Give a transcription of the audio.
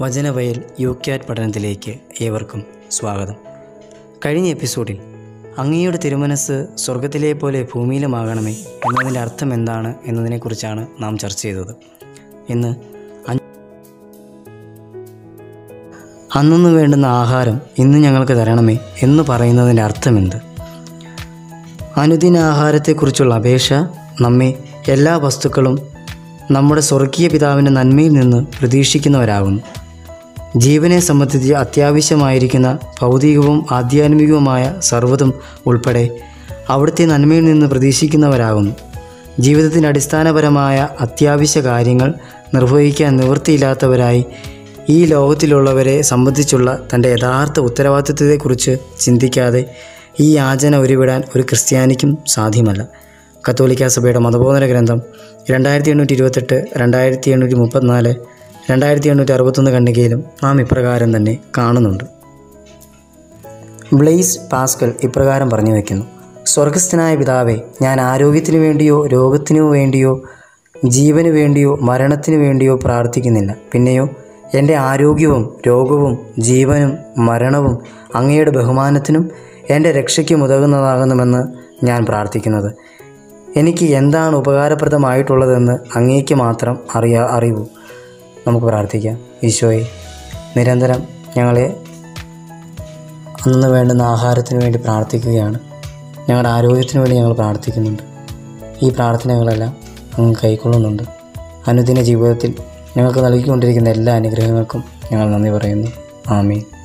വചനവയൽ U cat പഠനത്തിലേക്ക് ഏവർക്കും സ്വാഗതം കഴിഞ്ഞ എപ്പിസോഡിൽ അങ്ങയുടെ തിരുമനസ് സ്വർഗത്തിലെ പോലെ ഭൂമിയിലുമാകണമേ എന്നതിൻ്റെ അർത്ഥം എന്താണ് എന്നതിനെക്കുറിച്ചാണ് നാം ചർച്ച ചെയ്തത് ഇന്ന് അഞ്ച് അന്നു വേണ്ടുന്ന ആഹാരം ഇന്ന് ഞങ്ങൾക്ക് തരണമേ എന്ന് പറയുന്നതിൻ്റെ അർത്ഥമെന്ത് അനുദിന ആഹാരത്തെക്കുറിച്ചുള്ള അപേക്ഷ നമ്മെ എല്ലാ വസ്തുക്കളും നമ്മുടെ സ്വർഗീയ പിതാവിൻ്റെ നന്മയിൽ നിന്ന് പ്രതീക്ഷിക്കുന്നവരാകുന്നു ജീവനെ സംബന്ധിച്ച് അത്യാവശ്യമായിരിക്കുന്ന ഭൗതികവും ആധ്യാത്മികവുമായ സർവ്വതും ഉൾപ്പെടെ അവിടുത്തെ നന്മയിൽ നിന്ന് പ്രതീക്ഷിക്കുന്നവരാകുന്നു ജീവിതത്തിൻ്റെ അടിസ്ഥാനപരമായ അത്യാവശ്യ കാര്യങ്ങൾ നിർവഹിക്കാൻ നിവൃത്തിയില്ലാത്തവരായി ഈ ലോകത്തിലുള്ളവരെ സംബന്ധിച്ചുള്ള തൻ്റെ യഥാർത്ഥ ഉത്തരവാദിത്വത്തെക്കുറിച്ച് ചിന്തിക്കാതെ ഈ യാചന ഉരുവിടാൻ ഒരു ക്രിസ്ത്യാനിക്കും സാധ്യമല്ല കത്തോലിക്ക സഭയുടെ മതബോധന ഗ്രന്ഥം രണ്ടായിരത്തി എണ്ണൂറ്റി ഇരുപത്തെട്ട് രണ്ടായിരത്തി എണ്ണൂറ്റി മുപ്പത്തിനാല് രണ്ടായിരത്തി എണ്ണൂറ്റി അറുപത്തൊന്ന് ഖണ്ഡികയിലും നാം ഇപ്രകാരം തന്നെ കാണുന്നുണ്ട് ബ്ലെയ്സ് പാസ്കൽ ഇപ്രകാരം പറഞ്ഞു വയ്ക്കുന്നു സ്വർഗസ്ഥനായ പിതാവേ ഞാൻ ആരോഗ്യത്തിനു വേണ്ടിയോ രോഗത്തിനു വേണ്ടിയോ ജീവന് വേണ്ടിയോ മരണത്തിനു വേണ്ടിയോ പ്രാർത്ഥിക്കുന്നില്ല പിന്നെയോ എൻ്റെ ആരോഗ്യവും രോഗവും ജീവനും മരണവും അങ്ങയുടെ ബഹുമാനത്തിനും എൻ്റെ രക്ഷയ്ക്കും ഉതകുന്നതാകണമെന്ന് ഞാൻ പ്രാർത്ഥിക്കുന്നത് എനിക്ക് എന്താണ് ഉപകാരപ്രദമായിട്ടുള്ളതെന്ന് അങ്ങേക്ക് മാത്രം അറിയാ അറിവൂ നമുക്ക് പ്രാർത്ഥിക്കാം ഈശോയെ നിരന്തരം ഞങ്ങളെ അന്ന് വേണ്ടുന്ന ആഹാരത്തിന് വേണ്ടി പ്രാർത്ഥിക്കുകയാണ് ഞങ്ങളുടെ ആരോഗ്യത്തിന് വേണ്ടി ഞങ്ങൾ പ്രാർത്ഥിക്കുന്നുണ്ട് ഈ പ്രാർത്ഥനകളെല്ലാം അങ്ങ് കൈക്കൊള്ളുന്നുണ്ട് അനുദിന ജീവിതത്തിൽ ഞങ്ങൾക്ക് നൽകിക്കൊണ്ടിരിക്കുന്ന എല്ലാ അനുഗ്രഹങ്ങൾക്കും ഞങ്ങൾ നന്ദി പറയുന്നു ആമീൻ